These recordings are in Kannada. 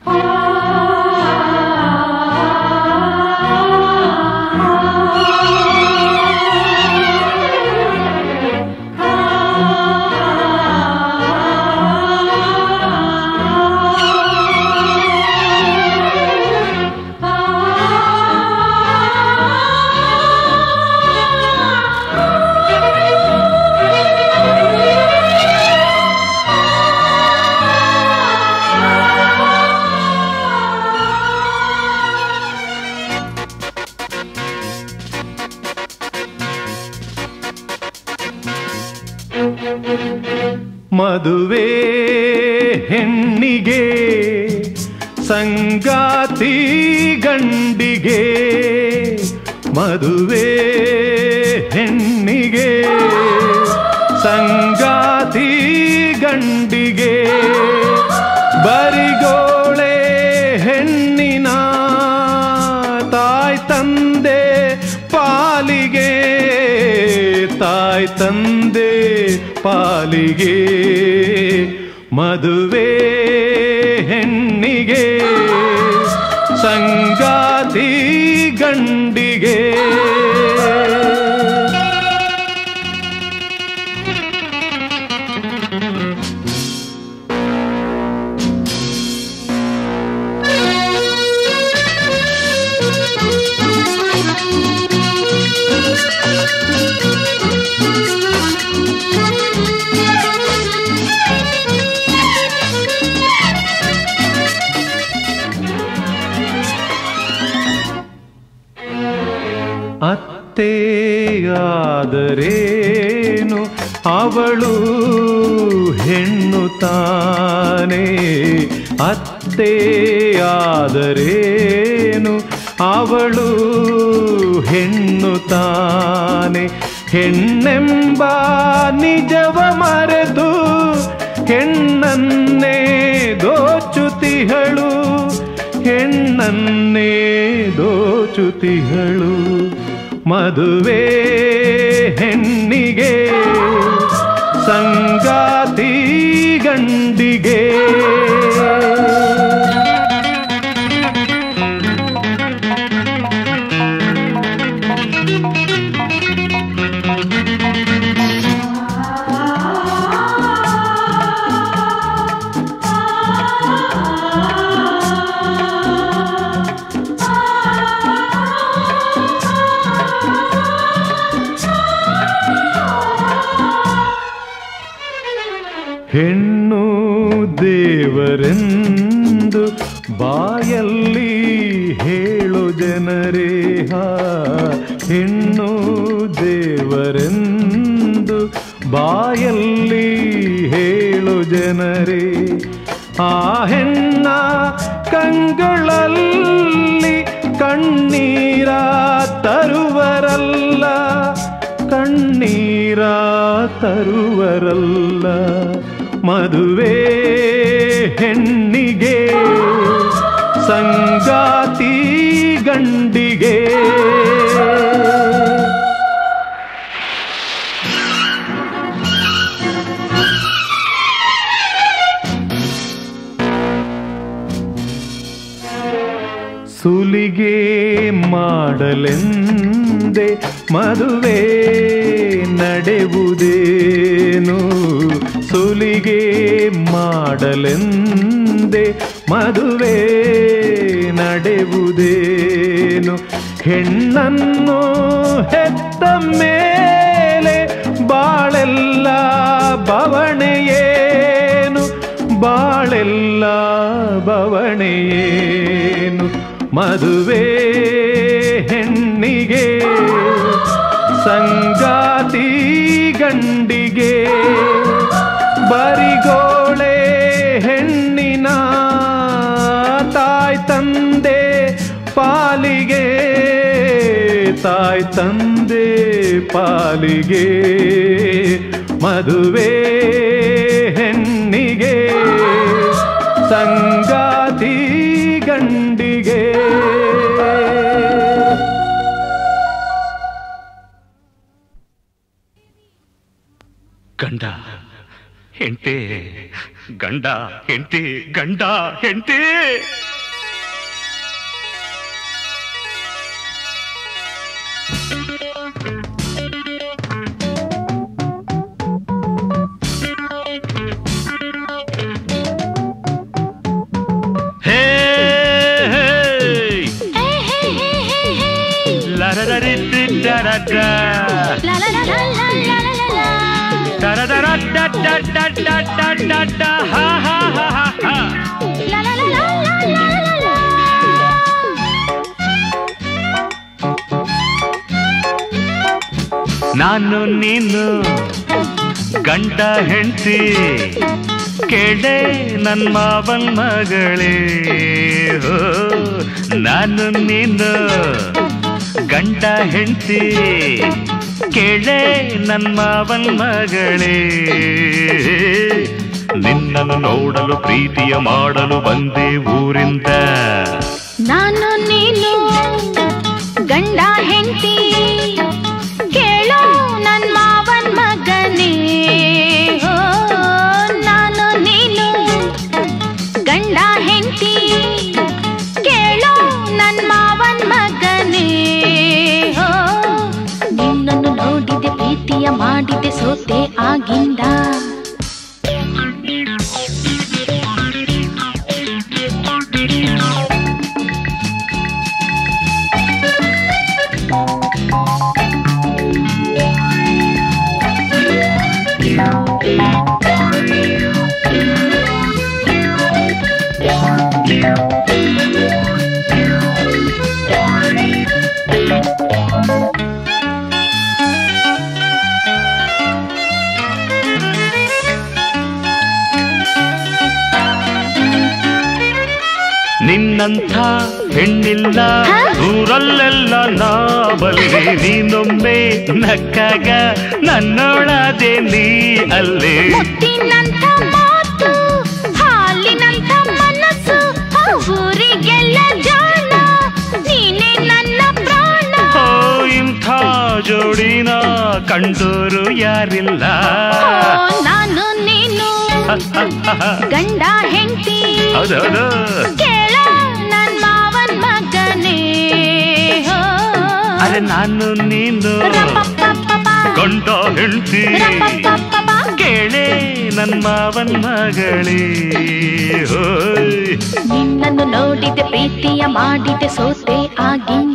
ಮದುವೆ ಹೆಣ್ಣಿಗೆ ಸಂಗಾತಿ ಗಂಡಿಗೆ ಮದುವೆ ಹೆಣ್ಣಿಗೆ ಸಂಗಾತಿ ಗಂಡಿಗೆ ಬರಿಗೋಳೆ ಹೆಣ್ಣಿನ ತಾಯ್ ತಂದೆ ಪಾಲಿಗೆ ತಾಯ್ ತಂದೆ ಪಾಲಿಗೆ ಮದುವೆ ಹೆಣ್ಣಿಗೆ ಸಂಗಾತಿ ಗಂಡಿಗೆ ಅತ್ತೆಯಾದರೇನು ಅವಳು ಹೆಣ್ಣು ತಾನೇ ಅತ್ತೆಯಾದರೇನು ಅವಳು ಹೆಣ್ಣು ತಾನೆ ಹೆಣ್ಣೆಂಬ ನಿಜವ ಮರೆತು ಹೆಣ್ಣನ್ನೇ ದೋಚುತಿಹಳು ಹೆಣ್ಣನ್ನೇ ದೋಚುತಿಹಳು ಮದುವೆ ಹೆಣ್ಣಿಗೆ ಸಂಗಾತಿ ಗಂಡಿಗೆ ಹೆಣ್ಣು ದೇವರೆಂದು ಬಾಯಲ್ಲಿ ಹೇಳು ಜನರೇ ಹಾ ಹೆಣ್ಣು ದೇವರೆಂದು ಬಾಯಲ್ಲಿ ಹೇಳು ಜನರೇ ಆ ಹೆಣ್ಣ ಕಂಗಳಲ್ಲಿ ಕಣ್ಣೀರ ತರುವರಲ್ಲ ಕಣ್ಣೀರ ತರುವರಲ್ಲ ಮದುವೆ ಹೆಣ್ಣಿಗೆ ಸಂಗಾತಿ ಗಂಡಿಗೆ ಸುಲಿಗೆ ಮಾಡಲೆಂದೆ ಮದುವೆ ನಡೆಯುವುದೇನು ಸುಲಿಗೆ ಮಾಡಲೆಂದೆ ಮದುವೆ ನಡೆಯುವುದೇನು ಹೆಣ್ಣನ್ನು ಹೆತ್ತ ಮೇಲೆ ಬಾಳೆಲ್ಲ ಬವಣೆಯೇನು ಬಾಳೆಲ್ಲ ಬವಣೆಯೇನು ಮದುವೆ ಹೆಣ್ಣಿಗೆ ಸಂಗಾತಿ ಗಂಡಿಗೆ ಬರಿಗೋಳೆ ಹೆಣ್ಣಿನ ತಾಯ್ ತಂದೆ ಪಾಲಿಗೆ ತಾಯ್ ತಂದೆ ಪಾಲಿಗೆ ಮದುವೆ ಹೆಣ್ಣಿಗೆ ಸಂಗಾತಿ ಗಂಡಿಗೆ ಗಂಡ ಹೆಂಡತಿ ಗಂಡ ಹೆಂಡತಿ ಗಂಡ ಹೆಂಡತಿ ಹೇ ಹೇ ಲರರರಿಟ್ಟಿಟ್ಟರಟ. ಟರಡರಡ್ಡಡ್ಡಡ್ಡಡ್ಡಡ್ಡ. ಹಾ ಹಾ ಹಾ ಹಾ ಹಾ. ನಾನು ನೀನು ಗಂಡ ಹೆಂಡತಿ ಕೇಳೆ ನನ್ ಮಾವನ್ ಮಗಳೇ ಹೋ ನಾನು ನೀನು ಗಂಡ ಹೆಂಡತಿ ಕೇಳೆ ನನ್ ಮಾವನ್ ಮಗಳೇ ನಿನ್ನನ್ನು ನೋಡಲು ಪ್ರೀತಿಯ ಮಾಡಲು ಬಂದೆ ಊರಿಂದ ನಾನು ನೀನು ಗಂಡ ಹೆಂಡತಿ ಕೇಳೋ ನನ್ ಮಾವನ್ ಮಗನೇ ಓ, ನಾನು ನೀನು ಗಂಡ ಹೆಂಡತಿ ಕೇಳೋ ನನ್ ಮಾವನ್ ಮಗನೇ ಓ, ನಿನ್ನನ್ನು ನೋಡಿದೆ ಪ್ರೀತಿಯ ಮಾಡಿದೆ ಸೋತೆ ಆಗಿಂದ ನಿನ್ನಂಥ ಹೆಣ್ಣಿಲ್ಲ ಹ? ಊರಲ್ಲೆಲ್ಲ ನಾವಲ್ಲಿ ನೀನೊಮ್ಮೆ ನಕ್ಕಾಗ ನನ್ನೊಳದೆ ನೀ ಅಲ್ಲಿ ಮುತ್ತಿನಂಥ ಮಾತು ಹಾಲಿನಂಥ ಮನಸ್ಸು ಊರಿಗೆಲ್ಲ ಜಾಣ ನೀನೇ ನನ್ನ ಪ್ರಾಣ ಓ ಇಂಥ ಜೋಡಿನ ಕಂಡೋರು ಯಾರಿಲ್ಲ ಓ, ನಾನು ನೀನು ಗಂಡ ಹೆಂಡತಿ ಹೌದೌದು ಕೇಳ ನನ್ ಮಾವನ್ ಮಗನೇ ಓ, ಅರೆ ನಾನು ನೀನು ರಪಪಪಪ, ಗಂಡ ಹೆಂಡ್ತಿ ರಪಪಪಪ. ಕೇಳೆ ನನ್ನ ಮಾವನ್ ಮಗಳೇ ಹೋಯ್ ನಿನ್ನನ್ನು ನೋಡಿದೆ ಪ್ರೀತಿಯ ಮಾಡಿದೆ ಸೋತೆ ಆಗಿಂದ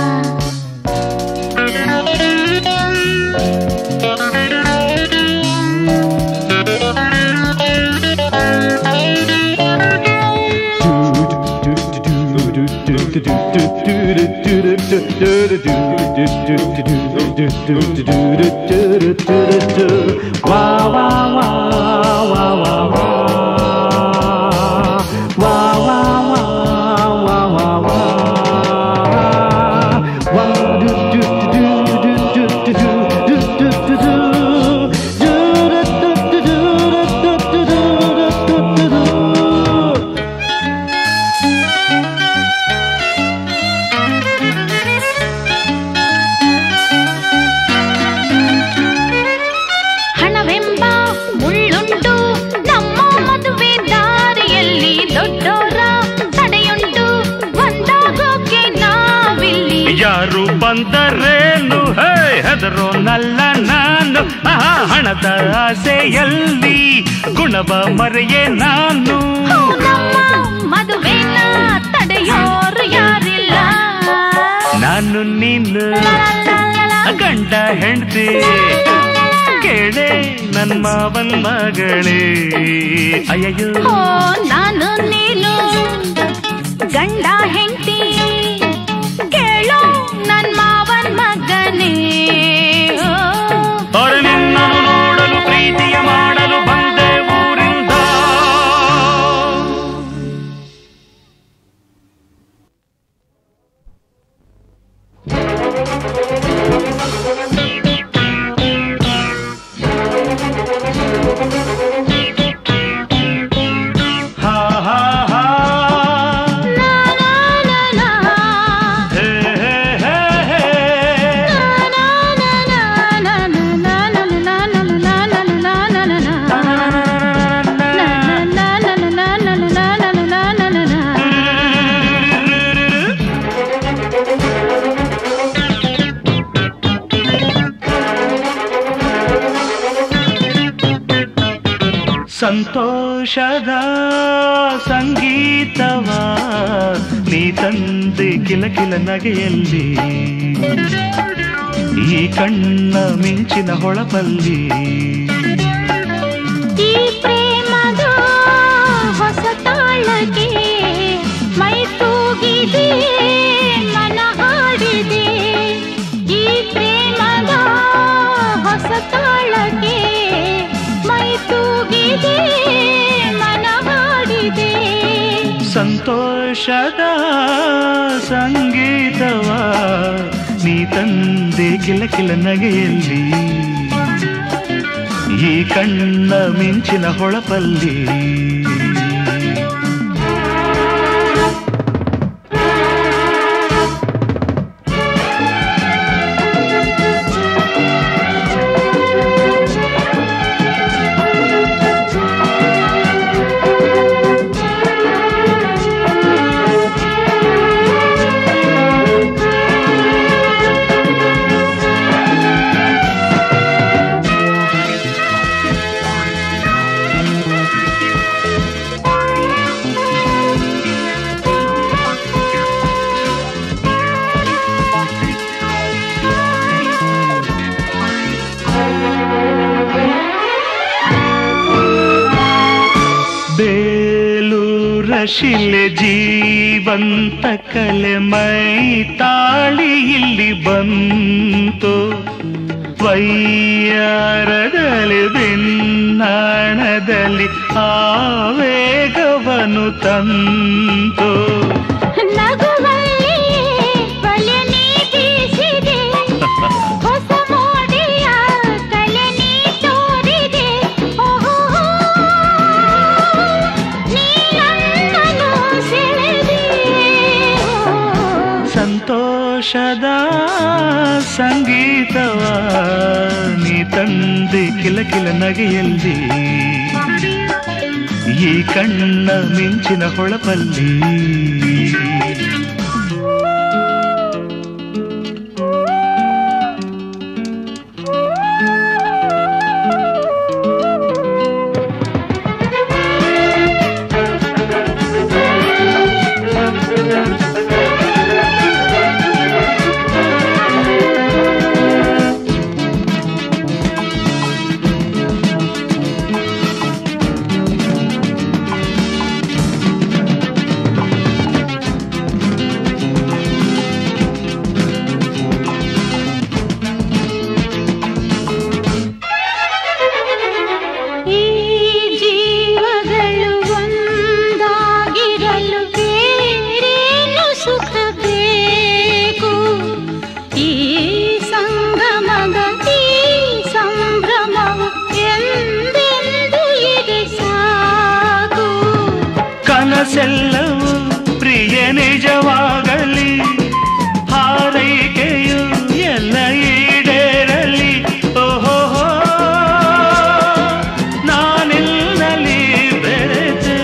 ಹಣವೆಂಬ ಮುಳ್ಳುಂಟು ನಮ್ಮ ಮದುವೆ ದಾರಿಯಲ್ಲಿ ದೊಡ್ಡೋರ ತಡೆಯುಂಟು ಒಂದಾಗೋಕೆ ನಾವಿಲ್ಲಿ ಯಾರು ಬಂದರೇನು ಹೇ ಹೆದರೋನಲ್ಲ ನಾನು ಆಹಾ, ಹಣದ ಆಸೆಯಲ್ಲಿ ಗುಣವ ಮರೆಯೇ ನಾನು ಹೋ, ನಮ್ಮ ಮದುವೆನ ತಡೆಯೋರು ಯಾರಿಲ್ಲ ನಾನು ನೀನು ಗಂಡ ಹೆಂಡ್ತಿ ಕೇಳೆ ನನ್ನ ಮಾವನ್ ಮಗಳೇ ಅಯ್ಯಯ್ಯೋ ಓ ನಾನು ನೀನು ಗಂಡ ಹೆಂಡತಿ ಕೇಳೋ ನನ್ ಮಾವನ್ ಮಗನೇ ಓ, ಅವ್ರು ನಿನ್ನನ್ನು ನೋಡಲು ಪ್ರೀತಿಯ ಮಾಡಲು ಬಂದೆ ಊರಿಂದ ಹಾ ಹಾ ಹಾ ಸಂತೋಷದ ಸಂಗೀತವ ನೀ ತಂದೆ ಕಿಲ ಕಿಲ ನಗೆಯಲ್ಲಿ ಈ ಕಣ್ಣ ಮಿಂಚಿನ ಹೊಳಪಲ್ಲಿ ಈ ಪ್ರೇಮದ ಹೊಸ ತಾಳಕ್ಕೆ ಮೈ ತೂಗಿದೆ ಮನ ಹಾಡಿದೆ ಈ ಪ್ರೇಮದ ಹೊಸ ತಾಳಕ್ಕೆ ಮೈ ತೂಗಿದೆ ಮನ ಹಾಡಿದೆ ಸಂತೋಷದ ಸಂಗೀತವ ನೀ ತಂದೆ ಕಿಲ ಕಿಲ ನಗೆಯಲ್ಲಿ ಈ ಕಣ್ಣ ಮಿಂಚಿನ ಹೊಳಪಲ್ಲಿ ಬೇಲೂರ ಶಿಲೆ ಜೀವಂತ ಕಲೆ ಮೈ ತಾಳಿ ಇಲ್ಲಿ ಬಂತು ವೈಯಾರದಲ್ಲಿ ಭಿನ್ನಾಣದಲ್ಲಿ ಆವೇಗವನು ತಂತು ನಗುವಲ್ಲಿ ಬಲೆ ನೀ ಬೀಸಿದೆ ಹೊಸ ಮೋಡಿಯ ಕಲೆ ನೀ ತೋರಿದೆ ಓಹೋ ನೀ ನನ್ನನ್ನು ಸೆಳೆದೆ ಸಂತೋಷದ ಸಂಗೀತವ ನೀ ತಂದೆ ಕಿಲ ಕಿಲ ನಗೆಯಲ್ಲಿ ಈ ಕಣ್ಣ ಮಿಂಚಿನ ಹೊಳಪಲ್ಲಿ ಈ ಜೀವಗಳು ಒಂದಾಗಿರಲು ಬೇರೇನು ಸುಖ ಬೇಕು ಈ ಸಂಗಮದ ಈ ಸಂಭ್ರಮವು ಎಂದೆಂದು ಇದೆ ಸಾಕು ಕನಸೆಲ್ಲವೂ ಪ್ರಿಯ ನಿಜವಾಗಲಿ ಹಾರೈಕೆಯು ಎಲ್ಲ ಈಡೇರಲಿ ಓಹೋ ನಾನಿಲ್ಲಲಿ ಬೆರೆತೆ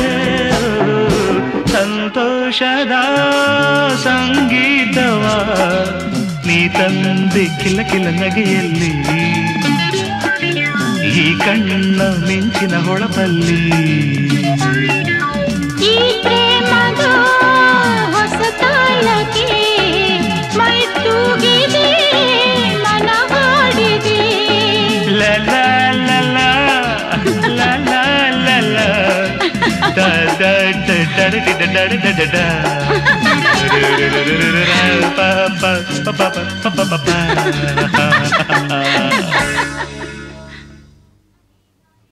ಸಂತೋಷದ ಸಂಗೀತವ ನೀ ತಂದೆ ಕಿಲ ಕಿಲ ನಗೆಯಲ್ಲಿ ಈ ಕಣ್ಣ ಮಿಂಚಿನ ಹೊಳಪಲ್ಲಿ ಈ ಪ್ರೇಮದ ಹೊಸ ತಾಳಕ್ಕೆ ಮೈ ತೂಗಿದೆ ಮನ ಹಾಡಿದೆ La la la la la la la la da da da da da da da da da da pa pa pa pa pa pa pa pa